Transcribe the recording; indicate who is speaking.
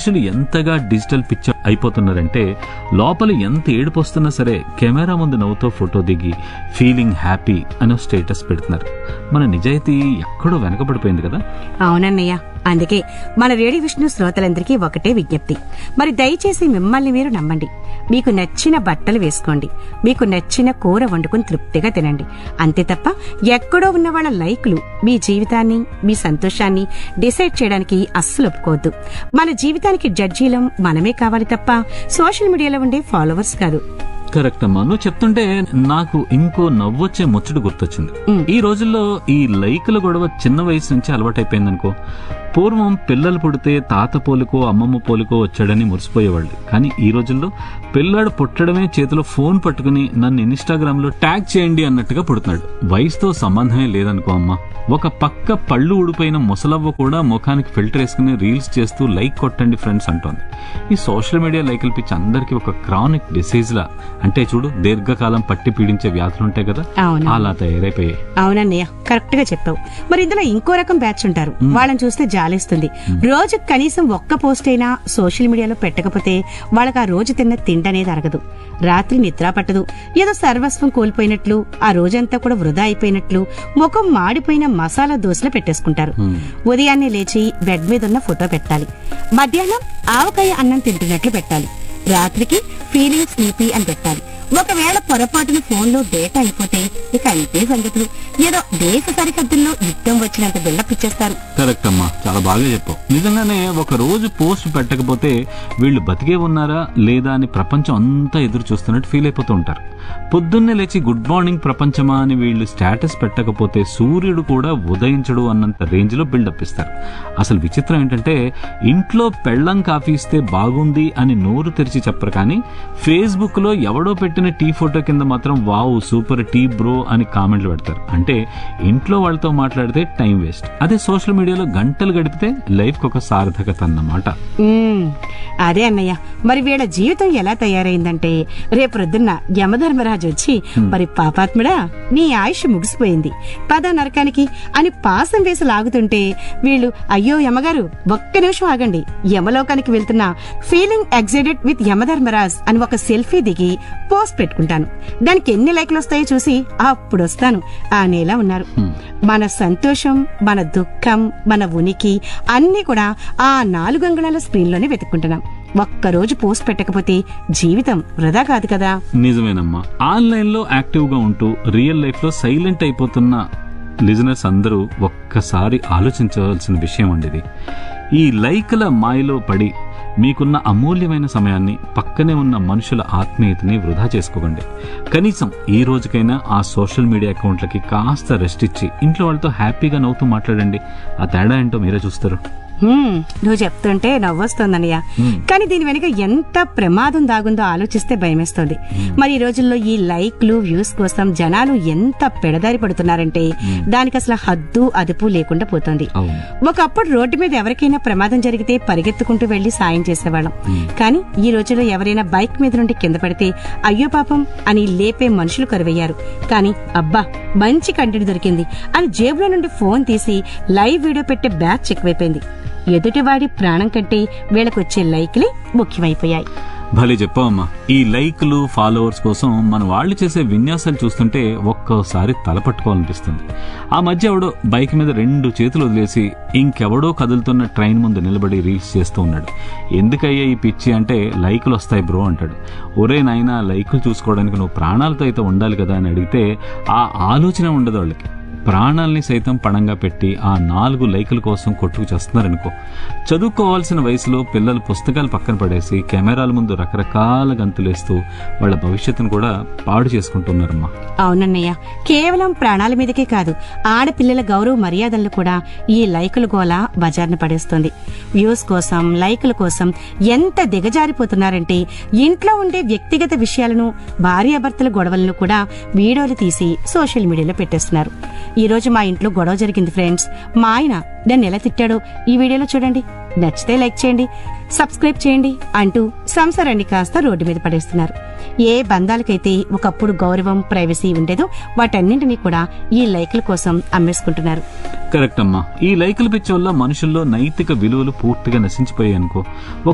Speaker 1: మనుషులు ఎంతగా digital picture అయిపోతున్నారంటే లోపల ఎంత ఏడుపు వస్తున్నా సరే కెమెరా ముందు నవ్వుతో ఫోటో దిగి ఫీలింగ్ హ్యాపీ అనే స్టేటస్ పెడుతున్నారు మన నిజాయితీ ఎక్కడో వెనకబడిపోయింది కదా
Speaker 2: అవునన్నయ్య అందుకే మన రేడియో విష్ణు శ్రోతలందరికీ ఒకటే విజ్ఞప్తి మరి దయచేసి మిమ్మల్ని మీరు నమ్మండి మీకు నచ్చిన బట్టలు వేసుకోండి మీకు నచ్చిన కూర వండుకుని తృప్తిగా తినండి అంతే తప్ప ఎక్కడో ఉన్న వాళ్ళ లైకులు మీ జీవితాన్ని మీ సంతోషాన్ని డిసైడ్ చేయడానికి అస్సలు ఒప్పుకోవద్దు మన జీవితానికి జడ్జీలం మనమే కావాలి తప్ప సోషల్ మీడియాలో ఉండే ఫాలోవర్స్ కాదు
Speaker 1: కరెక్ట్ అమ్మా నువ్వు చెప్తుంటే నాకు ఇంకో నవ్వొచ్చే ముచ్చట గుర్తొచ్చింది
Speaker 2: మ్.
Speaker 1: ఈ రోజుల్లో ఈ లైకుల గొడవ చిన్న వయసు నుంచి అలవాటైపోయింది అనుకో పూర్వం పిల్లలు పుడితే తాత పోలికో అమ్మమ్మ పోలికో వచ్చాడని మురిసిపోయేవాళ్ళు కానీ ఈ రోజుల్లో పిల్లాడు పుట్టడమే చేతిలో ఫోన్ పట్టుకుని నన్ను ఇన్స్టాగ్రామ్ లో ట్యాగ్ చేయండి అన్నట్టుగా పుడుతున్నాడు వయసుతో సంబంధమే లేదనుకో అమ్మా ఒక పక్క పళ్ళు ఊడిపోయిన ముసలవ్వ కూడా ముఖానికి ఫిల్టర్ వేసుకుని రీల్స్ చేస్తూ లైక్ కొట్టండి ఫ్రెండ్స్ అంటోంది ఈ సోషల్ మీడియా లైకులు పిచ్చి అందరికీ ఒక క్రానిక్ డిసీజ్ లా అంటే చూడు దీర్ఘకాలం పట్టి పీడించే వ్యాధులు ఉంటాయి కదా
Speaker 2: అవును
Speaker 1: అలా తయారైపోయాయి
Speaker 2: అవునన్నయ్య కరెక్ట్ గా చెప్పావు మరి ఇందులో ఇంకో రకం బ్యాచ్ ఉంటారు వాళ్ళని చూస్తే జాలేస్తుంది రోజు కనీసం ఒక్క పోస్ట్ అయినా సోషల్ మీడియాలో పెట్టకపోతే వాళ్ళకి ఆ రోజు తిన్న తిండి అనేది అరగదు రాత్రి నిద్ర పట్టదు ఏదో సర్వస్వం కోల్పోయినట్లు ఆ రోజంతా కూడా వృధా అయిపోయినట్లు ముఖం మాడిపోయిన మసాలా దోశలు పెట్టేసుకుంటారు ఉదయాన్నే లేచి బెడ్ మీద ఉన్న ఫోటో పెట్టాలి మధ్యాహ్నం ఆవకాయ అన్నం తింటున్నట్లు పెట్టాలి రాత్రికి ఫీలింగ్ స్లీపీ అని పెట్టాలి ఒకవేళ పొరపాటున ఫోన్ లో డేటా అయిపోతే ఇక అంతే సంగతులు ఏదో దేశ సరిహద్దుల్లో యుద్ధం వచ్చినంత బిల్డప్ ఇచ్చేస్తారు
Speaker 1: కరెక్ట్ అమ్మా చాలా బాగా చెప్పావు నిజంగానే ఒక రోజు పోస్ట్ పెట్టకపోతే వీళ్ళు బతికే ఉన్నారా లేదా అని ప్రపంచం అంతా ఎదురు చూస్తున్నట్టు ఫీల్ అయిపోతూ ఉంటారు పొద్దున్నే లేచి గుడ్ మార్నింగ్ ప్రపంచమా అని వీళ్ళు స్టేటస్ పెట్టకపోతే సూర్యుడు కూడా ఉదయించడు అన్నంత రేంజ్ లో బిల్డప్ ఇస్తారు అసలు విచిత్రం ఏంటంటే ఇంట్లో పెళ్ళం కాఫీ ఇస్తే బాగుంది అని నోరు తెరిచి చెప్పరు కానీ ఫేస్బుక్ లో ఎవడో పెట్టిన టీ ఫోటో కింద మాత్రం వావ్ సూపర్ టీ బ్రో అని కామెంట్లు పెడతారు అంటే ఇంట్లో వాళ్ళతో మాట్లాడితే టైం వేస్ట్ అదే సోషల్ మీడియాలో గంటలు గడిపితే లైఫ్ కి ఒక సార్థకత అన్నమాట
Speaker 2: మ్మ్. అదే అన్నయ్య మరి వీళ్ళ జీవితం ఎలా తయారైందంటే రేపొద్దున్న యమధర్మరాజు వచ్చి మరి పాపాత్ముడా నీ ఆయుష్ ముగిసిపోయింది పద నరకానికి అని పాసం వేసి లాగుతుంటే వీళ్ళు అయ్యో యమగారు ఒక్క నిమిషం ఆగండి యమలోకానికి వెళ్తున్న ఫీలింగ్ ఎగ్జైటెడ్ విత్ యమధర్మరాజ్ అని ఒక సెల్ఫీ దిగి పోస్ట్ పెట్టుకుంటాను దానికి ఎన్ని లైక్లు వస్తాయో చూసి అప్పుడు వస్తాను అనేలా ఉన్నారు మన సంతోషం మన దుఃఖం మన ఉనికి అన్ని కూడా ఆ నాలుగు అంగుళాల స్క్రీన్ లోనే వెతుక్కుంటున్నాం ఒక్కరోజు పోస్ట్ పెట్టకపోతే జీవితం వృధా కాదు కదా
Speaker 1: నిజమేనమ్మా ఆన్లైన్ లో యాక్టివ్ గా ఉంటూ రియల్ లైఫ్ లో సైలెంట్ అయిపోతున్న లిజనర్స్ అందరూ ఒక్కసారి ఆలోచించవలసిన విషయం అండి ఇది ఈ లైకుల మాయలో పడి మీకున్న అమూల్యమైన సమయాన్ని పక్కనే ఉన్న మనుషుల ఆత్మీయతని వృధా చేసుకోకండి కనీసం ఈ రోజుకైనా ఆ సోషల్ మీడియా అకౌంట్లకి కాస్త రెస్ట్ ఇచ్చి ఇంట్లో వాళ్ళతో హ్యాపీగా నవ్వుతూ మాట్లాడండి ఆ తేడా ఏంటో మీరే చూస్తారు
Speaker 2: హ్మ్, నువ్వు చెప్తుంటే నవ్వొస్తోందన్నయ్య కానీ దీని వెనుక ఎంత ప్రమాదం దాగుందో ఆలోచిస్తే భయమేస్తోంది మరి ఈ రోజుల్లో ఈ లైక్లు వ్యూస్ కోసం జనాలు ఎంత పెడదారి పడుతున్నారంటే దానికి అసలు హద్దు అదుపు లేకుండా పోతోంది
Speaker 1: అవును
Speaker 2: ఒకప్పుడు రోడ్డు మీద ఎవరికైనా ప్రమాదం జరిగితే పరిగెత్తుకుంటూ వెళ్లి సాయం చేసేవాళ్ళం కానీ ఈ రోజుల్లో ఎవరైనా బైక్ మీద నుండి కింద పడితే అయ్యో పాపం అని లేపే మనుషులు కరువయ్యారు కానీ అబ్బా మంచి కంటెంట్ దొరికింది అని జేబులో నుండి ఫోన్ తీసి లైవ్ వీడియో పెట్టే బ్యాచ్ ఎక్కువైపోయింది ఎదుటివాడి ప్రాణం కంటే వీళ్ళకొచ్చే లైక్లే ముఖ్యమైపోయాయి
Speaker 1: భలే చెప్పావమ్మా ఈ లైక్లు ఫాలోవర్స్ కోసం మన వాళ్ళు చేసే విన్యాసాలు చూస్తుంటే ఒక్కోసారి తల పట్టుకోవాలనిపిస్తుంది ఆ మధ్య ఎవడో బైక్ మీద రెండు చేతులు వదిలేసి ఇంకెవడో కదులుతున్న ట్రైన్ ముందు నిలబడి రీల్స్ చేస్తూ ఉన్నాడు ఎందుకయ్యా ఈ పిచ్చి అంటే లైకులు వస్తాయి బ్రో అంటాడు ఒరే నాయనా లైకులు చూసుకోవడానికి నువ్వు ప్రాణాలతో అయితే ఉండాలి కదా అని అడిగితే ఆ ఆలోచన ఉండదు వాళ్ళకి ప్రాణాల్ని సైతం పణంగా పెట్టి ఆ నాలుగు లైకుల కోసం కొట్టుకు చేస్తున్నారనుకో చదువుకోవాల్సిన వయసులో పిల్లలు పుస్తకాలు పక్కన పడేసి కెమెరాల ముందు రకరకాల గంతులేస్తూ వాళ్ళ భవిష్యత్తును కూడా పాడు చేసుకుంటున్నారమ్మా
Speaker 2: అవునన్నయ్య కేవలం ప్రాణాల మీదకే కాదు ఆడపిల్లల గౌరవ మర్యాదలను కూడా ఈ లైకుల గోల బజార్న పడేస్తోంది వ్యూస్ కోసం లైకుల కోసం ఎంత దిగజారిపోతున్నారంటే ఇంట్లో ఉండే వ్యక్తిగత విషయాలను భార్యాభర్తల గొడవలను కూడా వీడియోలు తీసి సోషల్ మీడియాలో పెట్టేస్తున్నారు ఈ రోజు మా ఇంట్లో గొడవ జరిగింది ఫ్రెండ్స్ మా ఆయన నన్ను ఎలా తిట్టాడో ఈ వీడియోలో చూడండి నచ్చితే లైక్ చేయండి సబ్స్క్రైబ్ చేయండి అంటూ సంసారాన్ని కాస్త రోడ్డు మీద పడేస్తున్నారు ఏ బంధాలకైతే ఒకప్పుడు గౌరవం ప్రైవసీ ఉండేదో వాటన్నింటినీ కూడా ఈ లైకుల కోసం అమ్మేసుకుంటున్నారు
Speaker 1: కరెక్ట్ అమ్మా ఈ లైకుల పిచ్చి వల్ల మనుషుల్లో నైతిక విలువలు పూర్తిగా నశించిపోయాయి అనుకో